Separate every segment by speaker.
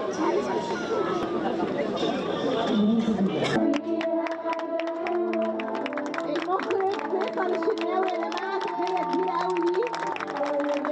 Speaker 1: المخرج فيصل الشناوي يا جماعه تحيه كبيره قوي ليه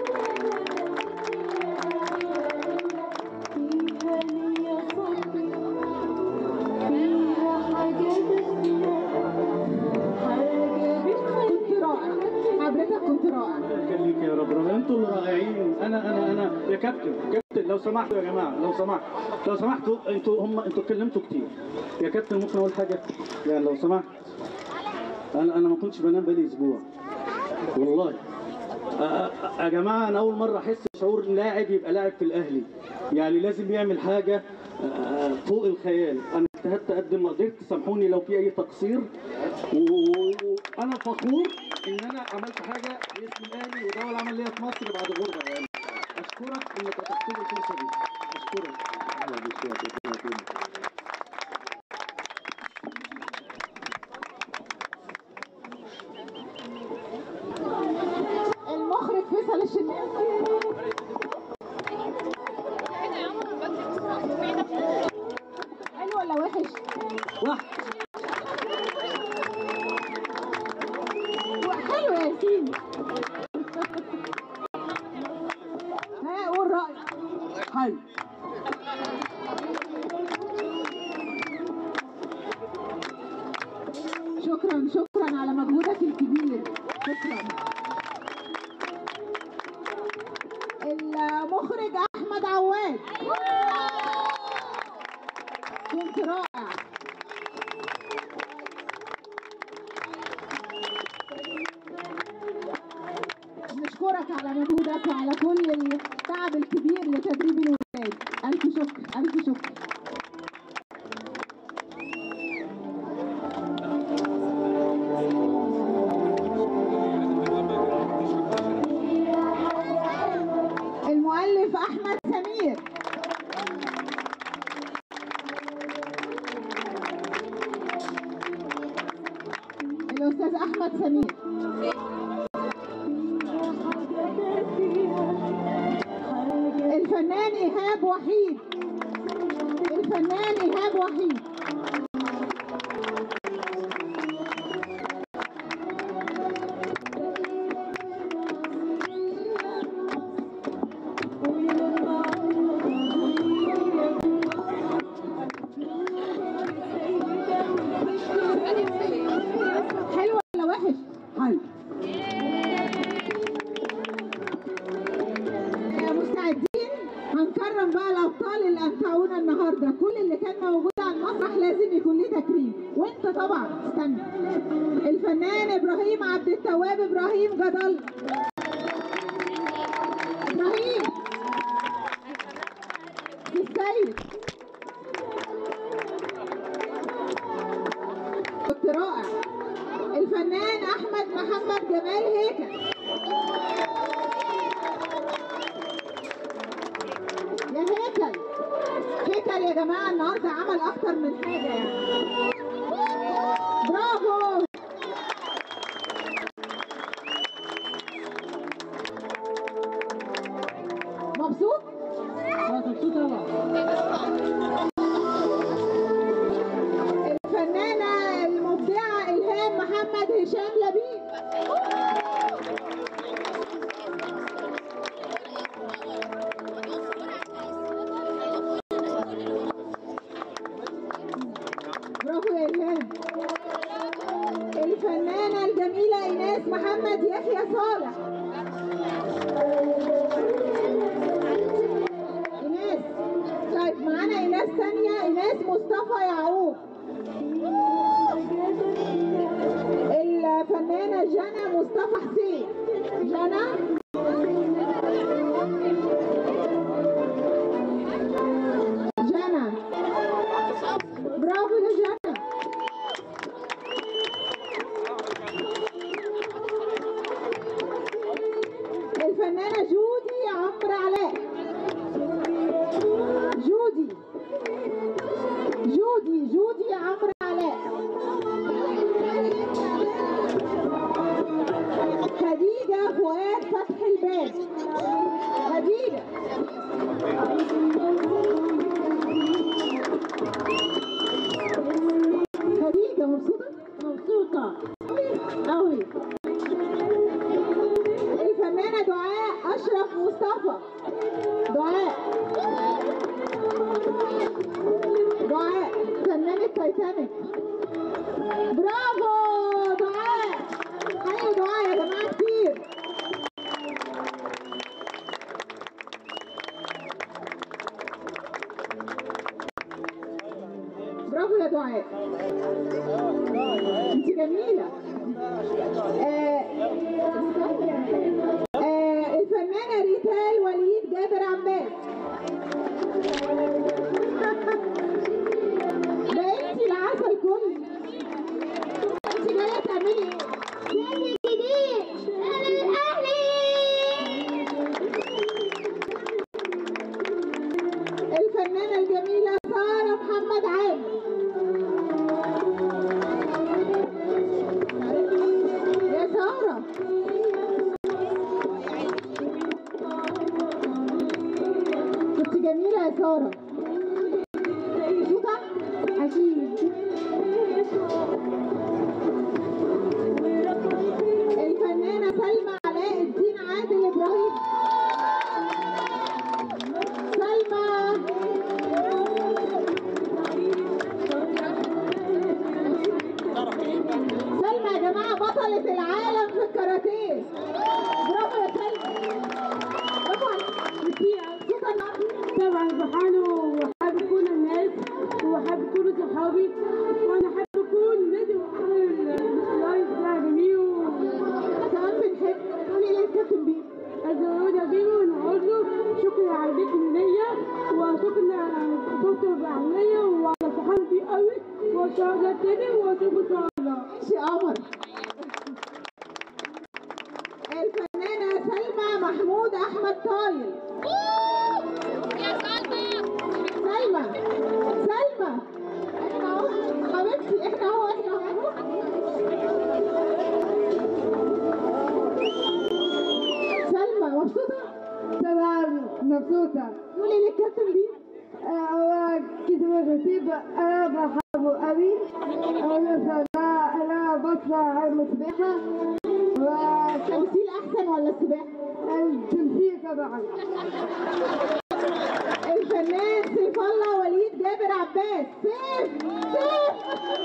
Speaker 1: كنت رائع حضرتك كنت رائع
Speaker 2: يخليك يا رب رب انتوا اللي رائعين انا انا انا يا كابتن كابتن لو سمحتوا يا جماعه لو سمحت لو سمحتوا انتوا هم انتوا اتكلمتوا كتير يا كابتن ممكن اقول حاجه يعني لو سمحت انا انا ما كنتش بنام بقالي اسبوع والله أ- أ- يا جماعه انا اول مره احس شعور لاعب يبقى لاعب في الاهلي يعني لازم يعمل حاجه أ- فوق الخيال انا اجتهدت قد ما قدرت سامحوني لو في اي تقصير و- وانا فخور ان انا عملت حاجه باسم الاهلي وده اول عمل ليا في مصر بعد غربه يعني اشكرك انك اتحت لي الفرصه دي اشكرك
Speaker 1: المخرج فيصل الشناوي حلو ولا وحش؟
Speaker 2: واحد
Speaker 1: حلو يا ياسين ها قول رأيك
Speaker 2: حي
Speaker 1: شكرا شكرا على مجهودك الكبير شكرا المخرج احمد عواد كنت رائع نشكرك على مجهودك وعلى كل التعب الكبير لتدريب الولاد الف شكر الف شكر المؤلف احمد سمير الاستاذ احمد سمير الفنان ايهاب وحيد الفنان ايهاب وحيد حلو ولا وحش؟ حلو يا مستعدين هنكرم بقى الابطال اللي امتعونا النهارده كل اللي كان موجود على المسرح لازم يكون ليه تكريم وانت طبعا استنى الفنان ابراهيم عبد التواب ابراهيم جدل ابراهيم السيد كنت رائع الفنان احمد محمد جمال هيكل يا هيكل هيكل يا جماعه النهارده عمل اكتر من حاجه يعني برافو مبسوط؟ مبسوط الفنانة المبدعة إلهام محمد هشام لبيب برافو دعاء انت جميله آه آه الفنانه ريتال وليد جابر عباس ده انت العسل كله انت جايه تعملي ايه؟ جديد انا الاهلي الفنانة الجميلة سارة محمد عامر يا سارة كنت جميلة يا سارة مبسوطة؟ أكيد الفنانة سلمى علاء الدين عادل إبراهيم سلمى سلمى يا جماعة بطلة العالم في الكاراتيه برافو يا سلمى برافو عليك مبسوطة النهاردة؟
Speaker 3: طبعا بحاله وحابب كل الناس وحابب كل صحابي وانا حابب كل الناس اللي اللايف ده جميل
Speaker 1: احنا كمان بنحب قولي ليه الكابتن بيه
Speaker 3: ازودها بيه ونقول له شكرا على الذكر ليا وشكرا دكتور عليا وعلى صحابي بيه قوي وان شاء الله تاني واشوفه ان شاء الله
Speaker 1: ماشي يا قمر الفنانة سلمى محمود أحمد طايل سلمى سلمى احنا اهو حبيبتي احنا اهو احنا اهو سلمى مبسوطة؟
Speaker 3: طبعا مبسوطة
Speaker 1: قولي للكابتن بيه
Speaker 3: هو كتب رتيب انا بحبه قوي انا صراحة انا بطلع مسبحة
Speaker 1: تمثيل أحسن ولا السباحة؟
Speaker 3: والتمثيل طبعا
Speaker 1: الفنان سيف الله وليد جابر عباس سيف سيف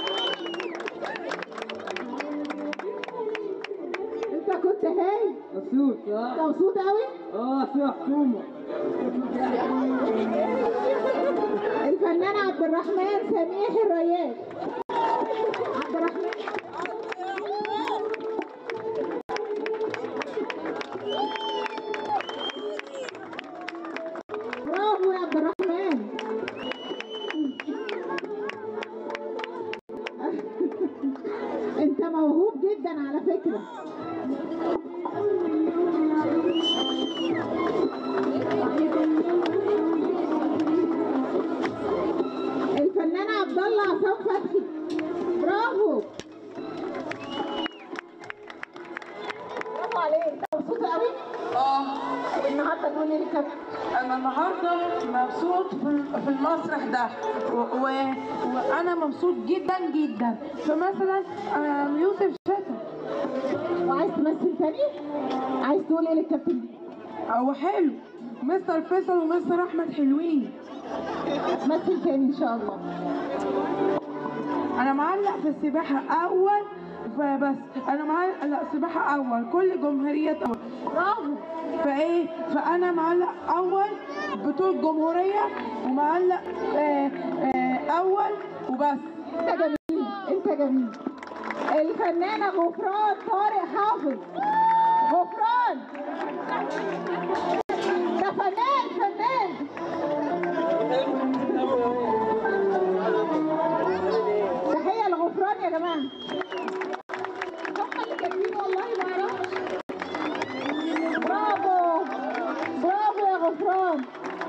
Speaker 1: انت كنت هاي
Speaker 3: مبسوط
Speaker 1: انت مبسوط قوي
Speaker 3: اه في حكومة
Speaker 1: الفنان عبد الرحمن سميح الرياض عبد الرحمن برافو يا عبد الرحمن انت موهوب جدا على فكره الفنان عبد الله عصام فتحي برافو برافو عليك انت مبسوط قوي
Speaker 4: اه
Speaker 1: النهارده تقول لي كابتن
Speaker 4: انا النهارده مبسوط في في المسرح ده و... و... وانا مبسوط جدا جدا فمثلا آه، يوسف شتا
Speaker 1: وعايز تمثل تاني عايز تقول ايه للكابتن
Speaker 4: هو حلو مستر فيصل ومستر احمد حلوين
Speaker 1: مثل تاني ان شاء الله
Speaker 4: انا معلق في السباحه اول فبس انا معلق لا سباحه اول كل جمهوريه اول
Speaker 1: برافو
Speaker 4: فايه فانا معلق اول بطول جمهوريه ومعلق آه آه اول وبس
Speaker 1: انت جميل انت جميل الفنانة غفران طارق حافظ غفران ده فنان فنان تحية لغفران يا جماعة هم اللي كاتبين والله ما اعرفش برافو برافو يا غفران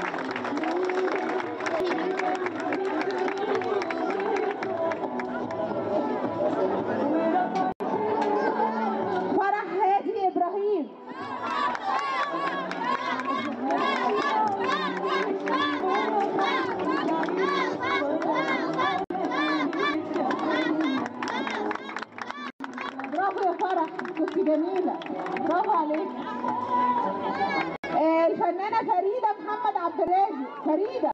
Speaker 1: فرح هادي ابراهيم برافو يا فرح كنت جميلة برافو عليك آه، الفنانة فريدة محمد عبد الرازق فريدة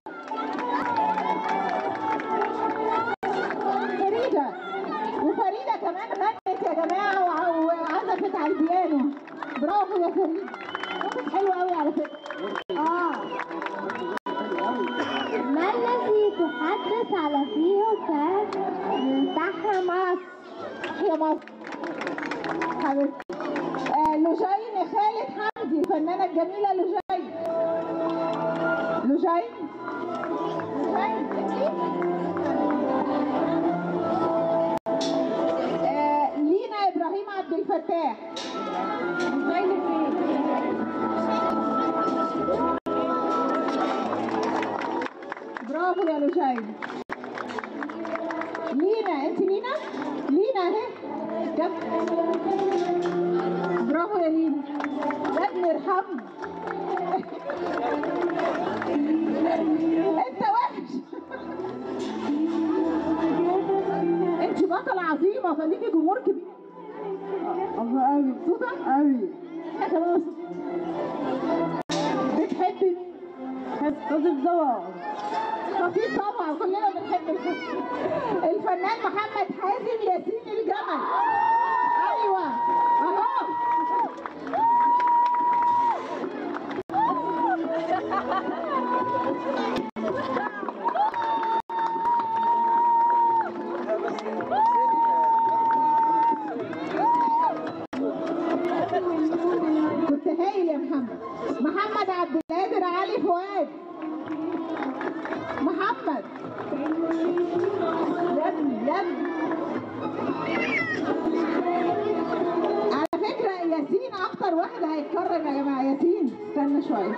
Speaker 1: فريدة وفريدة كمان غنت يا جماعة وع- وعزفت على البيانو برافو يا فريدة صوتك حلو قوي على فكرة اه
Speaker 3: ما الذي تحب
Speaker 5: عدت على فيه وكان بتاعها مصر
Speaker 1: يا مصر حبيبتي آه لجين خالد حمدي الفنانة الجميلة لجين لجين لجين آه لينا إبراهيم عبد الفتاح لجين فين؟ برافو يا لجين لينا انت لينا لينا اهي جنب برافو يا لينا يا ابني ارحمني انت وحش انت بطلة عظيمة خليكي جمهور كبير الله قوي مبسوطة؟ قوي انا كمان مبسوطة بتحبي مين؟ خطيب طبعا خطيب طبعا كلنا بنحب الخطيب الفنان محمد حازم ياسين الجمل ايوه اهو كنت هايل يا محمد محمد عبد القادر علي فؤاد محمد يا ابني يا ابني على فكرة ياسين أكتر واحد هيتكرم يا جماعة ياسين استنى شوية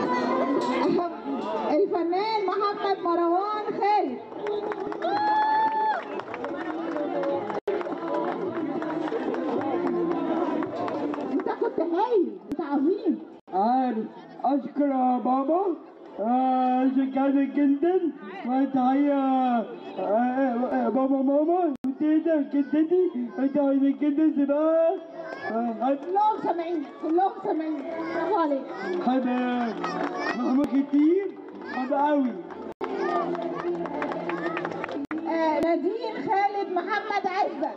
Speaker 1: الفنان محمد مروان خالد انت كنت هايل انت عظيم
Speaker 6: عارف أشكر يا بابا آه، شكرا جدا وتحية آه، آه، بابا ماما وتيتا جدتي وتحية جدا سباق
Speaker 1: كلهم سامعين كلهم سامعين برافو عليك
Speaker 6: هذا ماما كتير حب قوي
Speaker 1: آه نادين خالد محمد عزت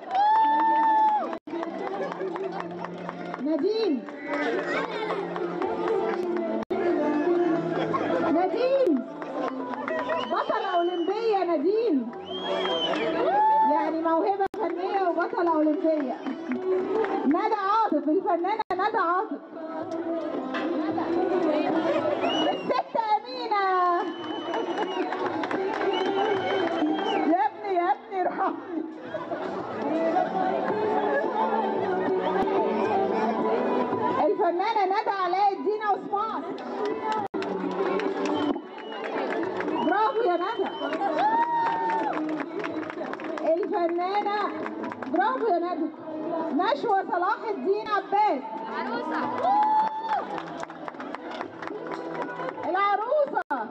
Speaker 1: نادين نادين بطلة أولمبية نادين يعني موهبة فنية وبطلة أولمبية ندى عاطف الفنانة ندى عاطف ندى. الست أمينة يا ابني يا ابني ارحمني الفنانة ندى علاء الدين عثمان برافو يا ندى الفنانة برافو يا ندى نشوى صلاح الدين عباس العروسة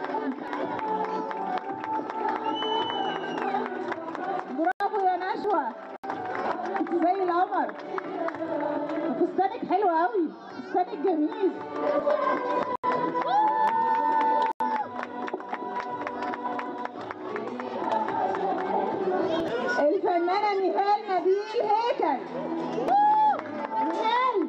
Speaker 1: برافو يا نشوى انت زي القمر فستانك حلو قوي فستانك جميل الفنانة نهال نبيل هيكل نهال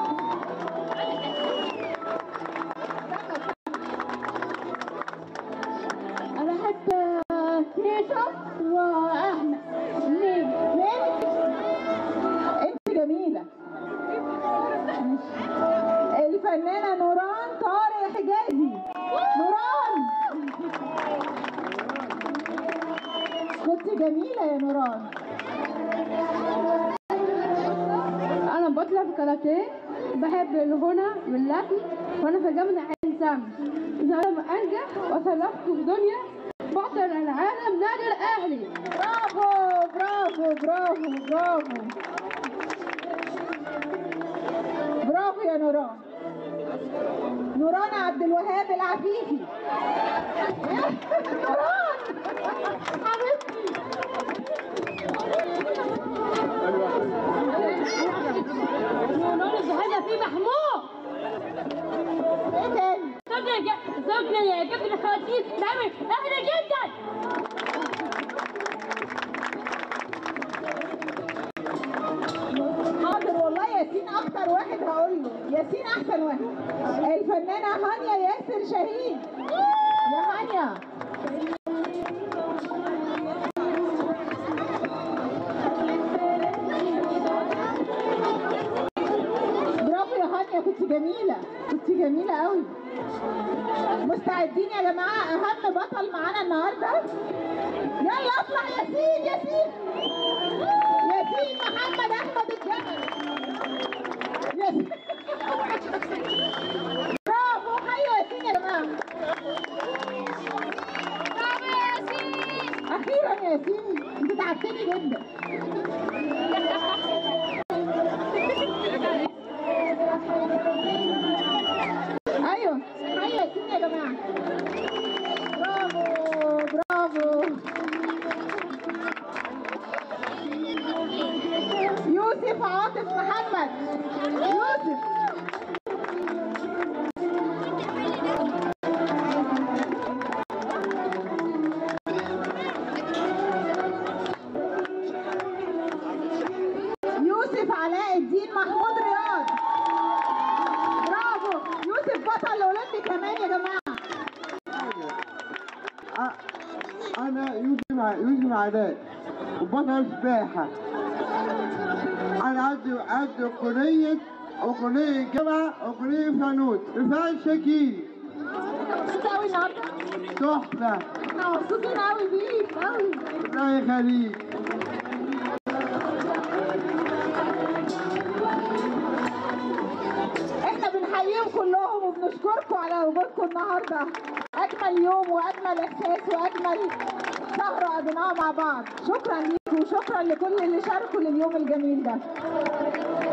Speaker 1: انا احب نيشا واحمد مين مين انت جميله الفنانه نوران طارق حجازي نوران كنت جميله يا نوران
Speaker 3: انا بطلع في كاراتيه بحب الغنى واللحن وانا في جامعة عين سام اذا لما انجح وصرفت في دنيا بطل العالم نادي الاهلي
Speaker 1: برافو برافو برافو برافو برافو يا نوران نوران عبد الوهاب العفيفي نوران حبيبتي
Speaker 3: نور صاحبها في محمود
Speaker 1: ايه تاني
Speaker 3: زوجنا زوجنا يا جبل خواتيم نعمل اهلا جدا
Speaker 1: حاضر والله ياسين اكتر واحد هقول له ياسين احسن واحد الفنانه هانيا ياسر شاهين يا هانيا مستعدين يا جماعه اهم بطل معانا النهارده يلا اطلع ياسين ياسين ياسين محمد احمد الجمل ياسين برافو حيوا ياسين يا جماعه اخيرا يا ياسين انت تعبتني جدا ايوه ايوه ياسين يا جماعه برافو برافو يوسف عاطف محمد يوسف يوسف علاء الدين محمود رياض برافو يوسف بطل اولمبي كمان يا جماعه
Speaker 6: انا يوسف ع- يوسف علاء وبطل سباحة انا عندي عندي أغنية أغنية جامعة أغنية فانوس رفاعي شاكيري
Speaker 1: مبسوط قوي النهارده
Speaker 6: تحفة
Speaker 1: احنا مبسوطين قوي بيك قوي
Speaker 6: الله يخليك
Speaker 1: احنا بنحييهم كلهم وبنشكركم على وجودكم النهارده اجمل يوم واجمل احساس واجمل سهره قضيناها مع بعض شكرا ليكم وشكرا لكل اللي شاركوا لليوم الجميل ده